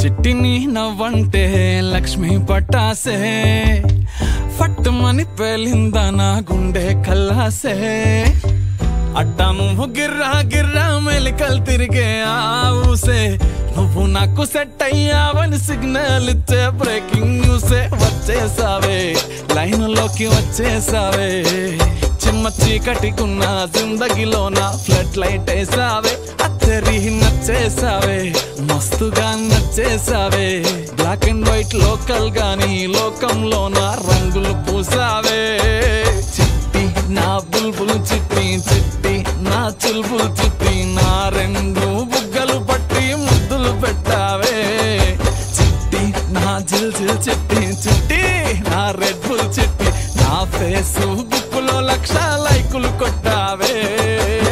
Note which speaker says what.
Speaker 1: చిట్టిని నవ్వంటే లక్ష్మి పట్టాసే ఫట్టుమని పేలిందా నా గుండె కల్లాసే అట్టా నువ్వు గిర్రా గిర్రా మెలికలు తిరిగే ఆవుసే నువ్వు నాకు సెట్ అయ్యావని సిగ్నల్ ఇచ్చే బ్రేకింగ్ న్యూసే వచ్చేసావే లైన్ లోకి వచ్చేసావే చిమ్మ చీకటికున్న జిందగీలోన ఫ్లడ్ లైట్ వేసావే అత్తరి నచ్చేసావే మస్తుగా నచ్చేసావే బ్లాక్ అండ్ వైట్ లోకల్ గాని లోకంలోన రంగులు పూసావే చిట్టి నా బుల్బుల్ చిట్టి చిట్టి నా చుల్బుల్ చిట్టి నా రెండు బుగ్గలు పట్టి ముద్దులు పెట్టావే చిట్టి నా జిల్ జిల్ చిట్టి చిట్టి నా రెడ్ బుల్ చిట్టి నా ఫేస్ బుక్ లో లక్ష లైకులు కొట్టావే